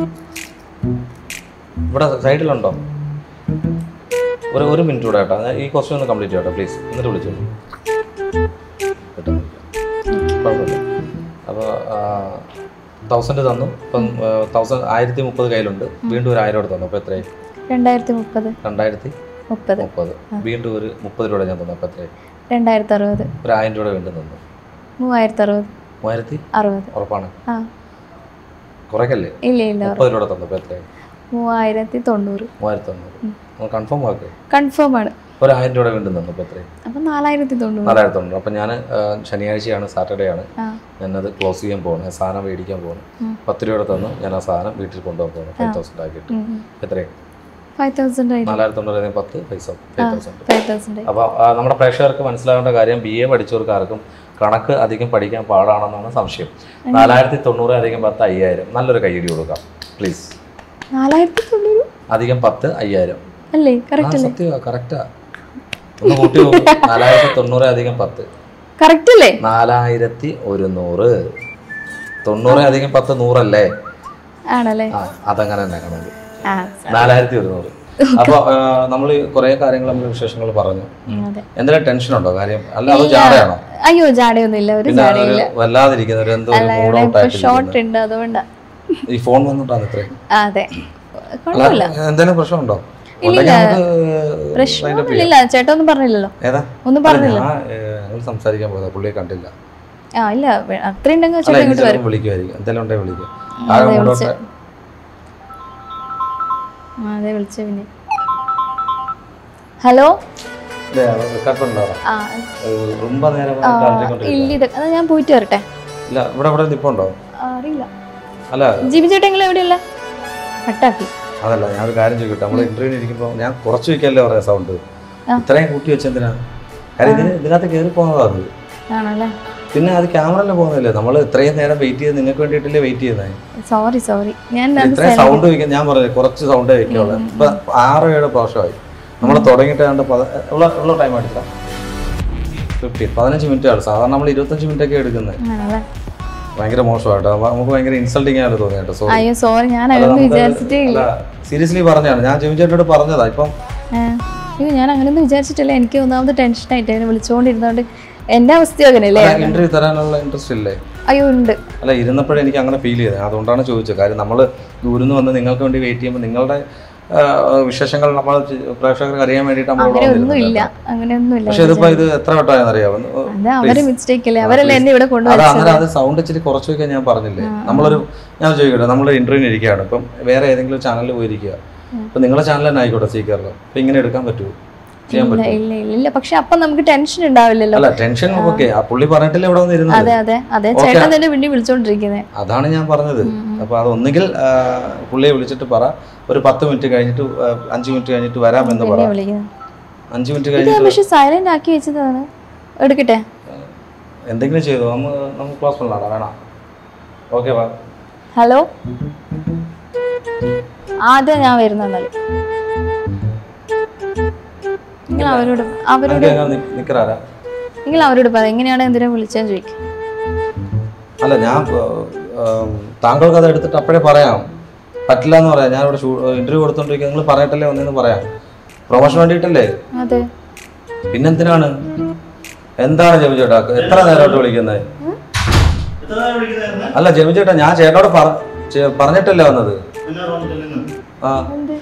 ഇവിടെ സൈഡിലുണ്ടോ ഒരു ഒരു മിനിറ്റ് കൂടെ കേട്ടോ ഞാൻ ഈ ക്വസ്റ്റ്യൻ ഒന്ന് കംപ്ലീറ്റ് ചെയ്യട്ടോ പ്ലീസ് എന്നിട്ട് വിളിച്ചോ പെട്ടെന്ന് കുഴപ്പമില്ല അപ്പോൾ തൗസൻഡ് തന്നു ഇപ്പം തൗസൻഡ് ആയിരത്തി മുപ്പത് കയ്യിലുണ്ട് വീണ്ടും ഒരു ആയിരം കൂടെ തന്നു അപ്പോൾ എത്രയായി രണ്ടായിരത്തി മുപ്പത് രണ്ടായിരത്തി മുപ്പത് മുപ്പത് വീണ്ടും ഒരു മുപ്പത് രൂപ ഞാൻ തന്നു അപ്പോൾ എത്രയായി രണ്ടായിരത്തി അറുപത് ഒരു ആയിരം രൂപ വീണ്ടും തന്നു മൂവായിരത്തി അറുപത് മൂവായിരത്തി അറുപത് ഉറപ്പാണ് ആ കുറയ്ക്കല്ലേ ഇല്ല ഇല്ല മുപ്പത് രൂപ തന്നു അപ്പോൾ എത്രയായി മൂവായിരത്തി തൊണ്ണൂറ് മൂവായിരത്തി തൊണ്ണൂറ് ഒന്ന് കൺഫേം ആക്ക് കൺഫേം ആണ് ഒരു ആയിരം രൂപ വീണ്ടും തന്നു അപ്പോൾ എത്രയും അപ്പം നാലായിരത്തി തൊണ്ണൂറ് നാലായിരത്തി തൊണ്ണൂറ് അപ്പം ഞാൻ ശനിയാഴ്ചയാണ് സാറ്റർഡേ ആണ് ആ ഞാനത് ക്ലോസ് ചെയ്യാൻ പോകുന്നത് ഞാൻ സാധനം മേടിക്കാൻ പോകുന്നു ഉം. പത്ത് രൂപ തന്നു ഞാൻ ആ സാധനം വീട്ടിൽ കൊണ്ടുപോകാൻ പോകുന്നു ഫൈവ് തൗസൻഡ് ആക്കിയിട്ട് എത്രയും ഫൈവ് തൗസൻഡ് ആയി നാലായിരത്തി തൊണ്ണൂറ് പത്ത് പൈസ ഫൈവ് തൗസൻഡ് ഫൈവ് തൗസൻഡ് ആയി അപ്പോൾ നമ്മുടെ പ്രേക്ഷകർക്ക് മനസ്സിലാവേണ്ട കാര്യം ബി എ പഠിച്ചവർക്ക് ആർക്കും കണക്ക് അധികം പഠിക്കാൻ പാടാണെന്നാണ് സംശയം നാലായിരത്തി തൊണ്ണൂറ് അധികം പത്ത് അയ്യായിരം നല്ലൊരു കൈയടി കൊടുക്കാം പ്ലീസ് നാലായിരത്തി തൊണ്ണൂറ് അധികം പത്ത് അയ്യായിരം അല്ലേ കറക്റ്റ് അല്ലേ സത്യമാ കറക്റ്റാ ഒന്ന് കൂട്ടി നോക്ക് നാലായിരത്തി തൊണ്ണൂറ് അധികം പത്ത് കറക്റ്റ് അല്ലേ നാലായിരത്തി ഒരുന്നൂറ് തൊണ്ണൂറ് അധികം പത്ത് നൂറല്ലേ ആണല്ലേ ആ അതങ്ങനെ തന്നെ കണക്ക് ആ നാലായിരത്തി ഒരുന്നൂറ് അപ്പോൾ നമ്മൾ കുറേ കാര്യങ്ങൾ നമ്മൾ വിശേഷങ്ങൾ പറഞ്ഞു ഉം, അതെ എന്തെങ്കിലും ടെൻഷൻ ഉണ്ടോ കാര്യം അല്ല അത് ജാടയാണോ അയ്യോ ജാടയൊന്നും ഇല്ല ഒരു പിന്നെ ജാടയും ഒരു വല്ലാതിരിക്കുന്ന ഒരു എന്തോ ഒരു മൂഡ് ഔട്ട് ഇപ്പൊ ആയിട്ട് ഷോർട്ട് ഉണ്ട് അതുകൊണ്ടാ ഈ ഫോൺ വന്നിട്ടാണ് ഇത്രയും ആ, അതെ അല്ല കുഴപ്പമില്ല എന്തെങ്കിലും പ്രശ്നമുണ്ടോ ഇല്ല. ഉണ്ടെങ്കിൽ നമുക്ക് പ്രശ്നമൊന്നുമില്ല ചേട്ടാ ഒന്നും പറഞ്ഞില്ലല്ലോ ഏതാ ഒന്നും അല്ല, പറഞ്ഞില്ല ഞാൻ ഏഹ്, ഞങ്ങൾ സംസാരിക്കാൻ പോയതാ പുള്ളിയെ കണ്ടില്ല ആ ഇല്ല വേ- അത്രയും ഉണ്ടെങ്കിൽ അല്ല ചേട്ടാ ഇനി ഇങ്ങോട്ട് വരും ചിലപ്പോൾ വിളിക്കുമായിരിക്കും എന്തെങ്കിലും ഉണ്ടെങ്കിൽ വിളിക്കും ആകെ മൂഡ് ഔട്ട് ആ അതെ വിളിച്ച പിന്നെ ഹലോ കട്ടുണ്ടോ ആ ரொம்ப നേരം ആ, കളിച്ചുകൊണ്ടിരിക്കുക ഇല്ല ഇത് അത് ഞാൻ പോയിട്ട് വരട്ടെ ഇല്ല ഇവിടെ ഇവിടെ നിപ്പുണ്ടോ ആ, അറിയില്ല അല്ല ജിബി ചേട്ടാ നിങ്ങൾ എവിടെയല്ല കട്ടാക്കി അതല്ല ഞാൻ ഒരു കാര്യം ചോദിക്കട്ടെ നമ്മൾ ഇന്റർവ്യൂവിന് ഇരിക്കുമ്പോൾ ഞാൻ കുറച്ച് വയ്ക്കല്ലേ പറയാം സൗണ്ട് ആ. ഇത്രയും കൂട്ടി വെച്ചെന്തിനാ കാര്യം ഇതിന് ഇതിനകത്ത് കയറി പോകുന്നതാണ് ആണല്ലേ പിന്നെ അത് ക്യാമറയിൽ പോകുന്നില്ലേ നമ്മൾ ഇത്രയും നേരം വെയിറ്റ് ചെയ്ത് നിങ്ങൾക്ക് വേണ്ടിയിട്ടല്ലേ വെയിറ്റ് ചെയ്യുന്നത് സോറി സോറി ഞാൻ അത് ഇത്രയും സൗണ്ട് വയ്ക്കാൻ ഞാൻ പറഞ്ഞില്ലേ കുറച്ച് സൗണ്ടേ വയ്ക്കുള്ളൂ ഇപ്പൊ ആറ് ഏഴ് പ്രാവശ്യമായി നമ്മൾ തുടങ്ങിയിട്ട് കണ്ട് പത ഉള്ള ഉള്ള ടൈം എടുക്കാം ഫിഫ്റ്റീൻ പതിനഞ്ച് മിനിറ്റ് ആണ് സാധാരണ നമ്മൾ ഇരുപത്തഞ്ച് മിനിറ്റ് ഒക്കെ എടുക്കുന്നത് ആണല്ലേ ഭയങ്കര മോശമായിട്ടോ അപ്പൊ നമുക്ക് ഭയങ്കര ഇൻസൾട്ടിങ് ആയിട്ട് തോന്നി കേട്ടോ സോറി അയ്യോ സോറി ഞാൻ അങ്ങനെയൊന്നും വിചാരിച്ചിട്ടേ ഇല്ല സീരിയസ്ലി പറഞ്ഞാണ് ഞാൻ ജിം ചേട്ടനോട് പറഞ്ഞതാ ഇപ്പം ആ, അയ്യോ ഞാൻ അങ്ങനെയൊന്നും വിചാരിച്ചിട്ടില്ല എനിക്ക് ഒന്നാമത് ടെൻഷനായിട്ട് എന്നെ വിളിച്ചുകൊണ്ടിരുന്നോണ്ട് എൻ്റെ അവസ്ഥയും അങ്ങനെയല്ലേ ഇന്റർവ്യൂ തരാനുള്ള ഇൻട്രസ്റ്റ് ഇല്ലേ അയ്യോ ഉണ്ട് അല്ല ഇരുന്നപ്പോഴേ എനിക്ക് അങ്ങനെ ഫീൽ ചെയ്തത് അതുകൊണ്ടാണ് ചോദിച്ചത് കാര്യം നമ്മൾ ദൂരം വന്ന് നിങ്ങൾക്ക് വേണ്ടി വെയിറ്റ് ചെയ്യുമ്പോൾ നിങ്ങളുടെ ആ, വിശേഷങ്ങൾ നമ്മൾ പ്രേക്ഷകർക്ക് അറിയാൻ വേണ്ടിയിട്ട് നമ്മൾ ഇവിടെ അങ്ങനെയൊന്നും വന്നിരുന്നത് ഇല്ല അങ്ങനെയൊന്നും ഇല്ല പക്ഷെ ഇതിപ്പോ ഇത് എത്ര വട്ടമായെന്ന് അറിയാമോ അത് അവരെ മിസ്റ്റേക്ക് അല്ലേ അവരല്ലേ എന്നെ ഇവിടെ അത് കൊണ്ടുവന്നത് അങ്ങനെ അത് സൗണ്ട് ഇച്ചിരി കുറച്ച് വയ്ക്കാൻ ഞാൻ പറഞ്ഞില്ലേ നമ്മളൊരു ഞാൻ ചോദിക്കട്ടെ നമ്മളൊരു ഇന്റർവ്യൂവിന് ഇരിക്കുകയാണ് ഇപ്പം വേറെ ഏതെങ്കിലും ചാനലിൽ പോയിരിക്കുക ഇപ്പം നിങ്ങളുടെ ചാനൽ തന്നെ ആയിക്കോട്ടെ സീക്കറിലോ അപ്പം ഇങ്ങനെ എടുക്കാൻ പറ്റുമോ ചെയ്യാൻ ഇല്ല പറ്റുമോ ഇല്ല ഇല്ല ഇല്ല പക്ഷെ അപ്പൊ നമുക്ക് ടെൻഷൻ ഉണ്ടാവില്ലല്ലോ അല്ല ടെൻഷൻ ഓക്കെ ആ പുള്ളി പറഞ്ഞിട്ടില്ല ഇവിടെ വന്നിരുന്നത് അതെ അതെ അതെ Okay. ചേട്ടൻ തന്നെ പിന്നെ വിളിച്ചോണ്ടിരിക്കുന്നത് അതാണ് ഞാൻ പറഞ്ഞത് അപ്പോൾ അത് ഒന്നുകിൽ ആ, പുള്ളിയെ വിളിച്ചിട്ട് പറ ഒരു പത്ത് മിനിറ്റ് കഴിഞ്ഞിട്ട് ആ, അഞ്ച് മിനിറ്റ് കഴിഞ്ഞിട്ട് വരാമെന്ന് പറ പിന്നെ വിളിക്കുന്നത് അഞ്ച് മിനിറ്റ് ഇത് ഞാൻ കഴിഞ്ഞിട്ട് പക്ഷെ സൈലന്റ് ആക്കി വെച്ചതാണ് എടുക്കട്ടെ എന്തെങ്കിലും ചെയ്തു നമ്മൾ നമുക്ക് ക്ലോസ് பண்ணலாம்டா വേണം ഓക്കെ വാ ഹലോ ആദ്യം ഞാൻ വരുന്ന എന്നാല് നിങ്ങൾ അവരോട് അവരോട് നിൽക്കറാരാ നിങ്ങൾ അവരോട് പറ എങ്ങനെയാണ് എന്തിനാ വിളിച്ചതെന്ന് ചോദിക്കും അല്ല ഞാൻ ആ, താങ്കൾക്ക് അത് എടുത്തിട്ട് അപ്പോഴേ പറയാം പറ്റില്ല എന്ന് പറയാം ഞാൻ ഇവിടെ ഇന്റർവ്യൂ കൊടുത്തോണ്ടിരിക്കുക നിങ്ങൾ പറയട്ടല്ലേ ഒന്നെന്ന് പറയാം പ്രൊമോഷൻ വേണ്ടിയിട്ടല്ലേ അതെ പിന്നെന്തിനാണ് എന്താണ് ജെബി ചേട്ടാ എത്ര നേരമായിട്ട് വിളിക്കുന്നത് അല്ല ജെബി ചേട്ടാ ഞാൻ ചേട്ടനോട് പറ- ചെ- പറഞ്ഞിട്ടല്ലേ വന്നത് ആ എന്ത്?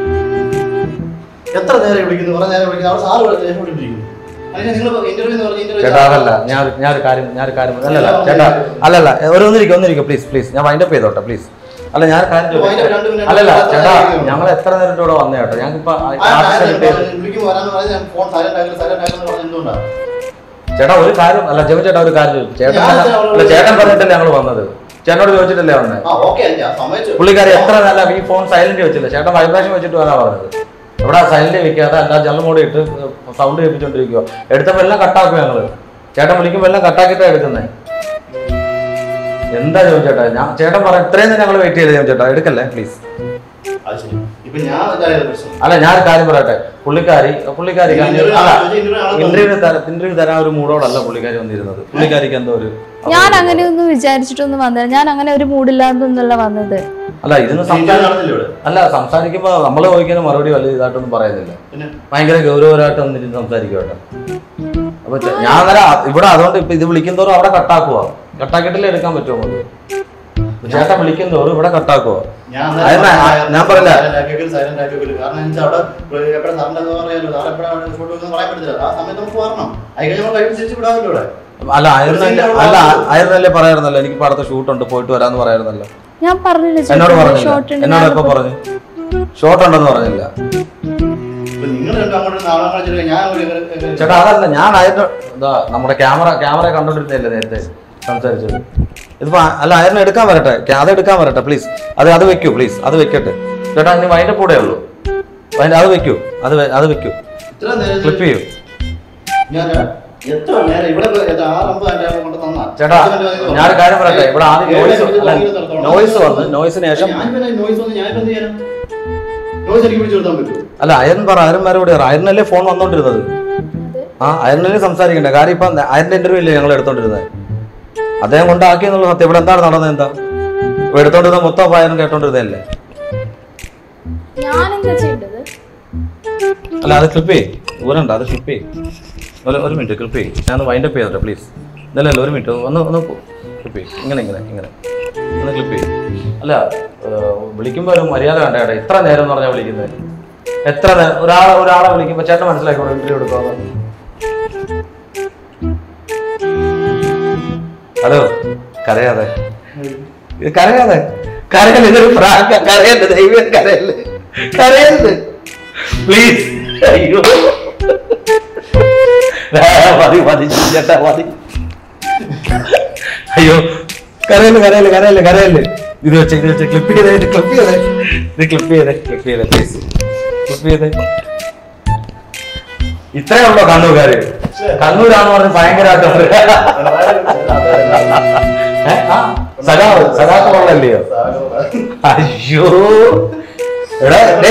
എത്ര നേരം വിളിക്കുന്നു കുറെ നേരം വിളിക്കുന്നു അവിടെ സാറ് വിളിച്ച് ദേഷ്യം പിടിപ്പിക്കുന്നു അതിന് നിങ്ങൾ ഇന്റർവ്യൂ എന്ന് പറഞ്ഞ ഇന്റർവ്യൂ ചേട്ടാ അതല്ല ഞാൻ ഞാൻ ഒരു കാര്യം ഞാൻ ഒരു കാര്യം അല്ലല്ല ചേട്ടാ അല്ലല്ല ഒരു ഒന്നിരിക്കും ഒന്നിരിക്കും പ്ലീസ് പ്ലീസ് ഞാൻ വൈൻഡപ്പ് ചെയ്തോട്ടെ പ്ലീസ് അല്ല ഞാൻ കാര്യം ഓ, അതിന്റെ രണ്ട് ചോദിക്കാം മിനിറ്റ് അല്ലല്ല രണ്ട് ചേട്ടാ മിനിറ്റ് ഞങ്ങൾ എത്ര നേരം ഇവിടെ വന്നേ കേട്ടോ ഞങ്ങൾക്കിപ്പോ ആ, ആർട്ടിസ്റ്റ് ഞാൻ കിട്ടിയത് വിളിക്കുമ്പോൾ വരാന്ന് പറഞ്ഞ് ഞാൻ ഫോൺ സൈലന്റ് ആക്കി സൈലന്റ് ആക്കി പറഞ്ഞ എന്തുകൊണ്ടാണ് ചേട്ടാ ഒരു കാര്യം അല്ല ജമി ചേട്ടാ ഒരു കാര്യം ചോദിച്ചു ചേട്ടൻ ഞാൻ അല്ല അവളോട് ചേട്ടൻ പറഞ്ഞിട്ടല്ലേ ഞങ്ങൾ വന്നത് ചേട്ടനോട് ചോദിച്ചിട്ടല്ലേ വന്നത് ആ ഓക്കെ ഞാൻ സമ്മതിച്ചു പുള്ളിക്കാരി എത്ര നല്ല ഈ ഫോൺ സൈലന്റ് വെച്ചില്ല ചേട്ടൻ വൈബ്രേഷൻ വെച്ചിട്ട് വരാ പറഞ്ഞത് ഇവിടെ സൈലന്റ് വെക്കാതെ അല്ല ജനൽ മോഡ് ഇട്ട് സൗണ്ട് കേൾപ്പിച്ചോണ്ടിരിക്കുക എടുത്തപ്പോ എല്ലാം കട്ടാക്കും ഞങ്ങള് ചേട്ടൻ വിളിക്കുമ്പോ എല്ലാം കട്ടാക്കിട്ടാ എടുക്കുന്നേ എന്താ ചോദിച്ചേട്ടാ ഞാൻ ചേട്ടൻ പറ ഇത്രയും നേരം ഞങ്ങൾ വെയിറ്റ് ചെയ്ത് ചേട്ടാ എടുക്കല്ലേ പ്ലീസ് അത് ശരി ഇപ്പൊ ഞാൻ ഇതായത് പ്രശ്നം അല്ല ഞാൻ ഒരു കാര്യം പറയട്ടെ പുള്ളിക്കാരി പുള്ളിക്കാരി Interview അല്ല ആളെ ചോദിച്ച് interview ആളെ ഇന്റർവ്യൂ തരാൻ ഇന്റർവ്യൂ തരാൻ ഒരു മൂടോടല്ല പുള്ളിക്കാരി വന്നിരുന്നത് പുള്ളിക്കാരിക്ക് എന്തോ ഒരു ഞാൻ അങ്ങനെയൊന്നും വിചാരിച്ചിട്ടൊന്നും വന്നത് ഞാൻ അങ്ങനെ ഒരു മൂഡില്ലാതൊന്നല്ല വന്നത് അല്ല ഇതിന് ഇന്റർവ്യൂ സംസാരം നടന്നില്ല ഇവിടെ അല്ല സംസാരിക്കുമ്പോ നമ്മൾ ചോദിക്കുന്ന മറുപടി വലിയ ഇതായിട്ടൊന്നും പറയുന്നില്ല പിന്നെ ഭയങ്കര ഗൗരവമായിട്ട് വന്നിട്ട് സംസാരിക്കും കേട്ടോ അപ്പൊ ചെ- ഞാൻ അന്നേരം അ- ഇവിടെ അതുകൊണ്ട് ഇപ്പൊ ഇത് വിളിക്കുന്നതോറും അവിടെ കട്ടാക്കുവാ കട്ടാക്കിയിട്ടല്ലേ എടുക്കാൻ പറ്റുമോ നമുക്ക് ഇപ്പൊ ചേട്ടൻ വിളിക്കുന്നതോറും ഇവിടെ കട്ടാക്കുവാ ഞാൻ അതെന്നാ, ഞാൻ പറഞ്ഞില്ല. സൈലന്റ് ആക്കി വെക്കല്, സൈലന്റ് ആക്കി വെക്കല്. കാരണം എന്ന് വെച്ചാൽ അവിടെ എപ്പോഴും സാറിന്റെ എന്താ പറയാലോ സാർ എപ്പോഴാണ് ഫോട്ടോ വെക്കുന്നത് പറയാൻ പറ്റില്ല ആ സമയത്ത് നമുക്ക് വരണം അതിന് നമ്മൾ കഴിവ് തിരിച്ചു വിടാമല്ലോ ഇവിടെ അല്ല ആയിരുന്നല്ലേ അല്ല ആയിരുന്നല്ലേ പറയായിരുന്നല്ലോ എനിക്ക് അടുത്ത ഷൂട്ട് ഉണ്ട് പോയിട്ട് വരാന്ന് പറയായിരുന്നല്ലോ ഞാൻ പറഞ്ഞില്ല എന്നോട് പറഞ്ഞില്ല ഷോർട്ട് ഉണ്ട് എന്നോട് എപ്പോ പറഞ്ഞു ഷോർട്ട് ഉണ്ടെന്ന് പറഞ്ഞില്ല ഇപ്പൊ നിങ്ങൾ രണ്ടും അങ്ങോട്ട് നാളെ കളിച്ചിട്ട് ഞാൻ ഒരു ഇങ്ങനെ- ചേട്ടാ അതല്ല ഞാൻ അയറിന് ഇതാ നമ്മുടെ ക്യാമറ ക്യാമറ കണ്ടോണ്ടിരുന്നില്ലേ നേരത്തെ സംസാരിച്ചത് ഇതിപ്പോ ആ- അല്ല അയറിന് എടുക്കാൻ വരട്ടെ ക്യാ- അത് എടുക്കാൻ വരട്ടെ പ്ലീസ് അത് അത് വെക്കൂ പ്ലീസ് അത് വെക്കട്ടെ ചേട്ടാ ഇനി വൈൻ്റെ കൂടെ ഉള്ളൂ വൈൻ്റെ അത് വെക്കൂ അത് വെ- അത് വെക്കൂ ഇത്ര നേരം ക്ലിപ്പ് ചെയ്യൂ ഞാൻ എത്ര നേരം ഇവിടെ ഇപ്പൊ എത്ര ആറമ്പത് ആയിരം കൊണ്ട് തന്നാ ചേട്ടാ ഞാനൊരു കാര്യം പറയട്ടെ ഇവിടെ ആദ്യം നോയ്സ് അല്ല നോയ്സ് വന്ന് നോയ്സിന് ശേഷം ഞാൻ പിന്നെ നോയ്സ് വന്ന് ഞാൻ ഇപ്പൊ എന്ത് ചെയ്യാനാ നോയ്സ് എനിക്ക് പിടിച്ചു കൊടുക്കാൻ പറ്റുമോ അല്ല അയരൻ പറ അയരൻ മറുപടി പറ അയരനല്ലേ ഫോൺ വന്നോണ്ടിരുന്നത് ആ അയരനല്ലേ സംസാരിക്കണ്ടേ കാര്യം ഇപ്പൊ അയരന്റെ ഇന്റർവ്യൂ ഇല്ലേ ഞങ്ങൾ എടുത്തോണ്ടിരുന്നത് അദ്ദേഹം കൊണ്ടാക്കി എന്നുള്ള സത്യം ഇവിടെ എന്താണ് നടന്നത് എന്താ ഇവിടെ എടുത്തോണ്ടിരുന്ന മൊത്തം അയരൻ കേട്ടോണ്ടിരുന്നതല്ലേ ഞാൻ എന്താ ചെയ്യേണ്ടത് അല്ല അത് ക്ലിപ്പ് ചെയ്യ് ദൂരണ്ട അത് ക്ലിപ്പ് ചെയ്യ് ഒരു ഒരു മിനിറ്റ് ക്ലിപ്പ് ചെയ്യ് ഞാൻ വൈൻഡപ്പ് ചെയ്തോട്ടെ പ്ലീസ് ഇല്ലല്ല ഒരു മിനിറ്റ് ഒന്ന് ഒന്ന് ക്ലിപ്പ് ചെയ്യ് ഇങ്ങനെ ഇങ്ങനെ ഇങ്ങനെ ഒന്ന് ക്ലിപ്പ് ചെയ്യ് അല്ല വിളിക്കുമ്പോൾ ഒരു മര്യാദ വേണ്ട ചേട്ടാ ഇത്ര നേരം എന്ന് പറഞ്ഞാൽ വിളിക്കുന്നത് എത്ര നേരം ഒരാളെ ഒരാളെ വിളിക്കുമ്പോൾ ചേട്ടൻ മനസ്സിലാക്കിക്കോളൂ ഇന്റർവ്യൂ എടുക്കാമെന്ന് ഹലോ കരയാതെ ഇത് കരയാതെ കരയല്ലേ ഇതൊരു പ്രാങ്ക കരയല്ലേ ദൈവം കരയല്ലേ കരയരുത് പ്ലീസ് അയ്യോ ആ, മതി മതി ചേട്ടാ മതി അയ്യോ കരയല്ലേ കരയല്ലേ കരയല്ലേ കരയല്ലേ ഇത് വെച്ച് ഇത് വെച്ച് ക്ലിപ്പ് ചെയ്തേ ഇത് ക്ലിപ്പ് ചെയ്തേ ഇത് ക്ലിപ്പ് ചെയ്തേ ക്ലിപ്പ് ചെയ്തേ പ്ലീസ് ക്ലിപ്പ് ചെയ്തേ ഇത്രേ ഉള്ളോ കണ്ണൂർക്കാര് കണ്ണൂരാന്ന് പറഞ്ഞ് ഭയങ്കരമായിട്ട് ഏ? ആ, സഖാവ് സഖാക്ക് കൊള്ളല്ലയോ അയ്യോ എടാ ഡേ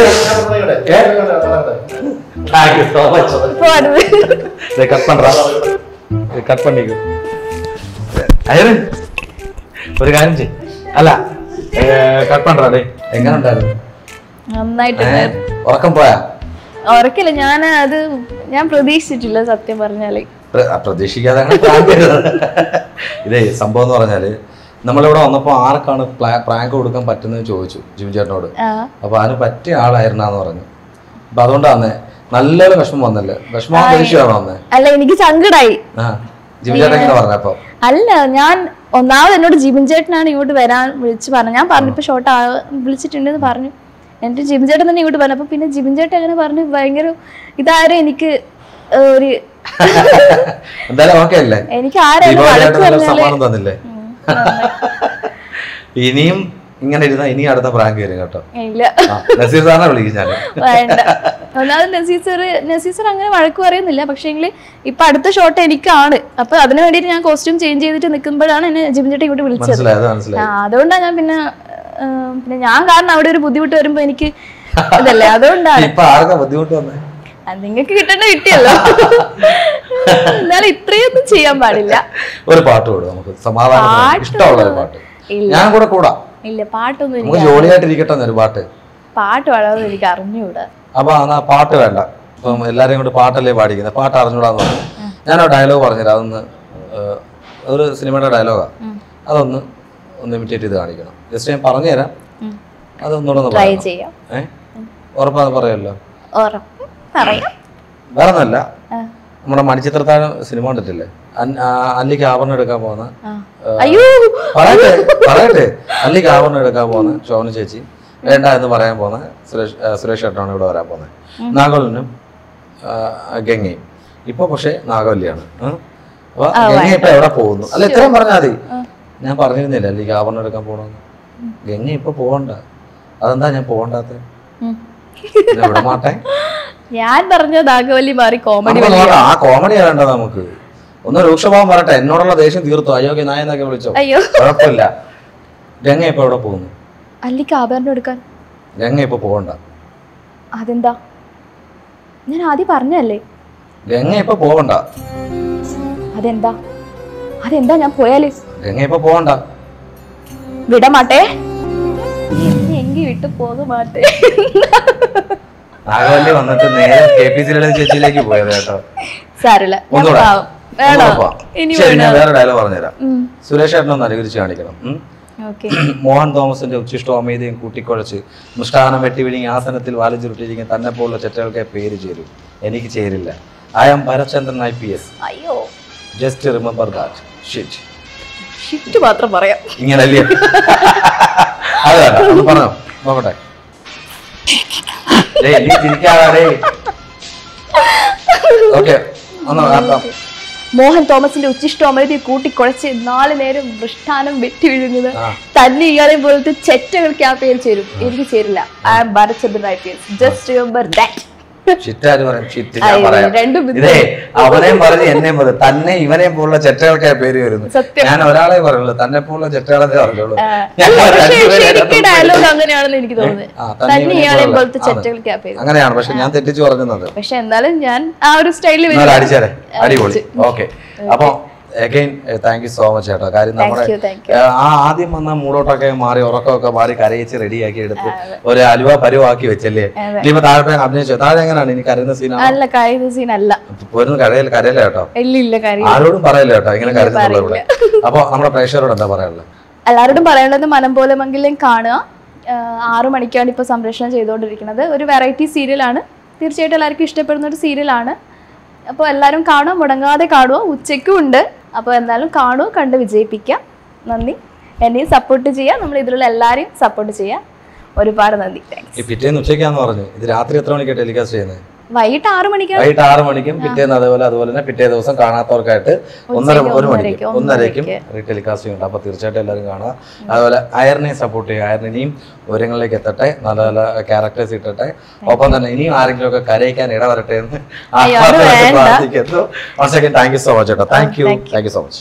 താങ്ക് യു സോ മച്ച് இதை கட் பண்றா இது கட் பண்ணிக்கோ അയറ് ഒരു കാര്യം ചെയ് അല്ല കട്ട് പண்றா ഡേ എങ്ങനെ ഉണ്ടായിരുന്നു നന്നായിട്ട് ഏ, ഉറക്കം പോയാ ഉറക്കില്ല ഞാൻ അത് ഞാൻ പ്രതീക്ഷിച്ചിട്ടില്ല സത്യം പറഞ്ഞാല് പ്ര- പ്രതീക്ഷിക്കാതെ അങ്ങനെ plan ചെയ്തത്. ഇതേ സംഭവം എന്ന് പറഞ്ഞാല് നമ്മളിവിടെ വന്നപ്പോൾ ആർക്കാണ് പ്രാങ്ക് കൊടുക്കാൻ പറ്റുന്നത് ചോദിച്ചു ജിം ചേട്ടനോട് ആ അപ്പൊ അതിന് പറ്റിയ ആളായിരുന്നാന്ന് പറഞ്ഞു അപ്പൊ അതുകൊണ്ടാണ് നല്ലൊരു വിഷമം വന്നല്ലേ വിഷമം പ്രതീക്ഷയാണ് വന്നേ അല്ല എനിക്ക് സങ്കടായി ആ ജിം ചേട്ടൻ ഇങ്ങനെ പറഞ്ഞപ്പോ അല്ല ഞാൻ ഒന്നാമത് എന്നോട് ജിബിൻ ചേട്ടനാണ് ഇങ്ങോട്ട് വരാൻ വിളിച്ച് പറഞ്ഞു ഞാൻ പറഞ്ഞു ഇപ്പൊ ഷോർട്ട് വിളിച്ചിട്ടുണ്ടെന്ന് പറഞ്ഞു എന്നിട്ട് ജിബിൻ ചേട്ടൻ തന്നെ ഇങ്ങോട്ട് പറഞ്ഞു അപ്പൊ പിന്നെ ജിബിൻ ചേട്ടൻ അങ്ങനെ പറഞ്ഞു ഭയങ്കര ഇതാരും എനിക്ക് ഏഹ്, ഒരു എന്തായാലും ഓക്കെ അല്ലേ എനിക്ക് ആരായാലും ദീപാവലി വഴക്ക് ആയിട്ട് നല്ല പറഞ്ഞാല് സമ്മാനം തന്നില്ലേ ഇനിയും ഇങ്ങനെ ഇരുന്ന ഇനി അടുത്ത പ്രാങ്ക് വരും കേട്ടോ ഇല്ല ആ, നസീർ സാറിനെ വിളിക്കും ഞാൻ വേണ്ട ഒന്നാമത് നസീർ സർ നസീർ സർ അങ്ങനെ വഴക്ക് പറയുന്നില്ല പക്ഷേ ഇപ്പൊ അടുത്ത ഷോട്ട് എനിക്കാണ് അപ്പൊ അതിന് വേണ്ടിയിട്ട് ഞാൻ കോസ്റ്റ്യൂം ചേഞ്ച് ചെയ്തിട്ട് നിൽക്കുമ്പോഴാണ് എന്നെ ജിബിൻ ചേട്ടൻ ഇങ്ങോട്ട് വിളിച്ചത് മനസ്സിലായത് മനസ്സിലായി ആ, അതുകൊണ്ടാണ് ഞാൻ പിന്നെ ആ, പിന്നെ ഞാൻ കാരണം അവിടെ ഒരു ബുദ്ധിമുട്ട് വരുമ്പോ എനിക്ക് ഇതല്ലേ അതുകൊണ്ടാണ് ഇപ്പൊ ആർക്കാ ബുദ്ധിമുട്ട് വന്നേ അത് നിങ്ങൾക്ക് കിട്ടേണ്ട കിട്ടിയല്ലോ എന്നാലും ഇത്രയൊന്നും ചെയ്യാൻ പാടില്ല ഒരു പാട്ട് കൂടും നമുക്ക് സമാധാനം പാട്ട് ഇഷ്ടമുള്ള ഒരു പാട്ട് ഇല്ല. ഞാൻ കൂടെ കൂടാ ഇല്ല പാട്ടൊന്നും നമുക്ക് എനിക്ക് ജോളിയായിട്ട് ഇരിക്കട്ടെ ഒരു പാട്ട് പാട്ട് പാടാതെ എനിക്ക് അറിഞ്ഞുകൂടാ അപ്പൊ എന്നാ പാട്ട് വേണ്ട ഇപ്പം എല്ലാരെയും കൊണ്ട് പാട്ടല്ലേ പാടിക്കുന്നത് പാട്ട് അറിഞ്ഞൂടാന്ന് പറഞ്ഞു ഞാൻ ആ ഡയലോഗ് പറഞ്ഞുതരാം അതൊന്ന് ഏഹ്, ഒരു സിനിമയുടെ ഡയലോഗാ അതൊന്ന് ഒന്ന് ഇമിറ്റേറ്റ് ചെയ്ത് കാണിക്കണം ജസ്റ്റ് ഞാൻ പറഞ്ഞു തരാം അതൊന്നുകൂടെ ഒന്ന് ട്രൈ പറയണം. ചെയ്യാം ഏ ഉറപ്പാന്ന് പറയല്ലോ ഉറപ്പ് പറയാം വേറെ ഒന്നല്ല ആ. നമ്മുടെ മണിച്ചിത്രത്താഴം സിനിമ കണ്ടിട്ടില്ലേ അൻ- ആ, അല്ലിക്ക് ആഭരണം എടുക്കാൻ പോകുന്ന ആ. അയ്യോ പറയട്ടെ പറയട്ടെ അല്ലിക്ക് ആഭരണം എടുക്കാൻ പോകുന്ന ശോഭന ചേച്ചി വേണ്ട എന്ന് പറയാൻ പോകുന്ന സുരേഷ് ആ, സുരേഷ് ചേട്ടനാണ് ഇവിടെ വരാൻ പോകുന്നത് നാഗവല്ലിനും ആ, ഗംഗയും ഇപ്പൊ പക്ഷേ നാഗവല്ലിയാണ് ആ? അപ്പൊ ഗംഗ ഇപ്പൊ എവിടെ പോകുന്നു അല്ല ഇത്രയും പറഞ്ഞാൽ മതി ഞാൻ പറഞ്ഞിരുന്നില്ല അല്ലിക്ക് ആഭരണം എടുക്കാൻ പോകണമെന്ന് ഗംഗ ഇപ്പൊ പോകണ്ട അതെന്താ ഞാൻ പോകണ്ടാത്ത ഉം. ഇവിടെ മാട്ടെ ഞാൻ പറഞ്ഞ നാഗവല്ലി മാറി കോമഡി നമുക്ക് നോക്കാം. ആ കോമഡി വേണ്ടത് നമുക്ക് ഒന്ന് രൂക്ഷഭാവം പറയട്ടെ എന്നോടുള്ള ദേഷ്യം തീർത്തു അയോഗ്യ നായ എന്നൊക്കെ വിളിച്ചോ അയ്യോ കുഴപ്പമില്ല ഗംഗ ഇപ്പൊ എവിടെ പോകുന്നു അല്ലിക്ക് ആഭരണം എടുക്കാൻ ഗംഗ ഇപ്പൊ പോകണ്ട അതെന്താ ഞാൻ ആദ്യം പറഞ്ഞല്ലേ ഗംഗ ഇപ്പൊ പോകണ്ട അതെന്താ അതെന്താ ഞാൻ പോയാല് ഗംഗ ഇപ്പൊ പോകണ്ട വിടമാട്ടെ എന്നെ എങ്കി വിട്ട് പോക മാട്ടെ നാഗവല്ലി വന്നിട്ട് നേരെ കെ പി സി ചേച്ചിയിലേക്ക് പോയത് കേട്ടോ സാരില്ല ഞാൻ ഒന്നുകൂടെ പാവം. വേണോ ഒന്നുകൂടെ പോവാം. ഇനി ശരി ഞാൻ വേറെ ഡയലോഗ് പറഞ്ഞുതരാം ഉം. സുരേഷ് ചേട്ടനൊന്ന് അനുകരിച്ച് കാണിക്കണം ഉം. ഓക്കെ മോഹൻ തോമസിന്റെ ഉച്ചിഷ്ടവും അമേതയും കൂട്ടിക്കുഴച്ച് മൃഷ്ടാനം വെട്ടി വിഴുങ്ങി ആസനത്തിൽ വാലും ചുരുട്ടിയിരിക്കുന്ന തന്നെ പോലുള്ള ചെറ്റകൾക്ക് പേര് ചേരും എനിക്ക് ചേരില്ല I am Bharachandran I P S അയ്യോ just remember that shit shit മാത്രം പറയാം ഇങ്ങനല്ലേ അതെ അതെ ഒന്ന് പറഞ്ഞോ നോക്കട്ടെ ഡേയ് നീ ചിരിക്കാതെ ഡേയ് ഓക്കെ ഒന്ന് ആക്കാം മോഹൻ തോമസിന്റെ ഉച്ചിഷ്ടം അമൃതി കൂട്ടിക്കുഴച്ച് നാല് നേരം വൃഷ്ടാനം വെട്ടി വീഴുന്നത് ആ. തന്നെ ഇയാളെ പോലത്തെ ചെറ്റകൾക്ക് ആ പേര് ചേരും എനിക്ക് ചേരില്ല I am Bharachandran I P S just remember that ചിറ്റാര് പറയും ചിറ്റ് ഞാൻ അയ്യോ, പറയാം രണ്ടും ഇത് ഇതേ അവനെയും പറഞ്ഞ് എന്നെയും പറഞ്ഞു തന്നെ ഇവനെയും പോലുള്ള ചെറ്റകൾക്കായ പേര് വരുന്നു സത്യം. ഞാൻ ഒരാളെ പറയുള്ളൂ തന്നെ പോലുള്ള ചെറ്റകളെ പറഞ്ഞോളൂ ആ. ഞാൻ പക്ഷേ രണ്ടുപേരെ ശരിക്കും അതിനകത്ത് ഡയലോഗ് അങ്ങനെയാണെന്ന് എനിക്ക് തോന്നുന്നത് ആ, തന്നെ തന്നെ ഇവനെ ഇയാളെ പോലുള്ള- പോലത്തെ ആണ്. ചെറ്റകൾക്ക് ആ പേര് അങ്ങനെയാണ് പക്ഷെ ഞാൻ തെറ്റിച്ച് പറഞ്ഞത് പക്ഷെ എന്നാലും ഞാൻ ആ ഒരു സ്റ്റൈലിൽ എന്നാൽ അടിച്ചേരെ അടിപൊളി ഓക്കെ അപ്പൊ again thank you so much ചേട്ടാ കാര്യം നമ്മുടെ you, thank ഏ, ആ ആദ്യം വന്ന മൂടോട്ടൊക്കെ മാറി ഉറക്കമൊക്കെ മാറി കരയിച്ച് റെഡിയാക്കി എടുത്ത് ഒരു അലുവ പരുവാക്കി വെച്ചല്ലേ ഇനിയിപ്പോ താഴെ പോയി അഭിനയിച്ചു താഴെ എങ്ങനെയാണ് ഇനി കരയുന്ന സീനാണ് അല്ല കായിക സീൻ അല്ല പോരുന്ന കരയില്ല കരയില്ല കേട്ടോ ഇല്ല ഇല്ല കാര്യം ആരോടും പറയില്ല കേട്ടോ ഇങ്ങനെ കരുതുന്നുള്ള ഇവിടെ അപ്പൊ നമ്മുടെ പ്രേക്ഷകരോട് എന്താ പറയാനുള്ളത് എല്ലാവരോടും പറയേണ്ടത് മനം പോലെ മംഗല്യം കാണുക ആഹ് ആറു മണിക്കാണ് ഇപ്പോൾ സംപ്രേഷണം ചെയ്തുകൊണ്ടിരിക്കുന്നത് ഒരു വെറൈറ്റി സീരിയലാണ് തീർച്ചയായിട്ടും എല്ലാവർക്കും ഇഷ്ടപ്പെടുന്ന ഒരു സീരിയലാണ് അപ്പോൾ എല്ലാവരും കാണുക മുടങ്ങാതെ കാണുക ഉച്ചയ്ക്കും ഉണ്ട് അപ്പോൾ എന്തായാലും കാണുക കണ്ട് വിജയിപ്പിക്കുക നന്ദി എന്നെയും സപ്പോർട്ട് ചെയ്യുക നമ്മൾ ഇതിലുള്ള എല്ലാവരെയും സപ്പോർട്ട് ചെയ്യുക ഒരുപാട് നന്ദി താങ്ക്സ് ഈ പിറ്റേന്ന് ഉച്ചയ്ക്കാന്ന് പറഞ്ഞു ഇത് രാത്രി എത്ര മണിക്കാണ് ടെലികാസ്റ്റ് ചെയ്യുന്നത് വൈകിട്ട് ആറു മണിക്കാണ് വൈകിട്ട് ആറ് മണിക്കും പിറ്റേന്ന് അതേപോലെ അതുപോലെ തന്നെ പിറ്റേ ദിവസം കാണാത്തവർക്കായിട്ട് ഒന്നര ഒരു മണിക്കും ഒന്നരയ്ക്കും ടെലികാസ്റ്റ് ചെയ്യുന്നുണ്ട് അപ്പൊ തീർച്ചയായിട്ടും എല്ലാവരും കാണുക അതുപോലെ അയറിനെ സപ്പോർട്ട് ചെയ്യുക അയറിന് ഇനിയും ഉയരങ്ങളിലേക്ക് എത്തട്ടെ നല്ല നല്ല ക്യാരക്ടേഴ്സ് ഇട്ടട്ടെ ഒപ്പം തന്നെ ഇനിയും ആരെങ്കിലും ഒക്കെ കരയിക്കാൻ ഇടവരട്ടെ എന്ന് അയ്യോ, അത് ആത്മാർത്ഥമായിട്ട് വേണ്ട. പ്രാർത്ഥിക്കുന്നു one second thank you so much കേട്ടോ thank you thank you so much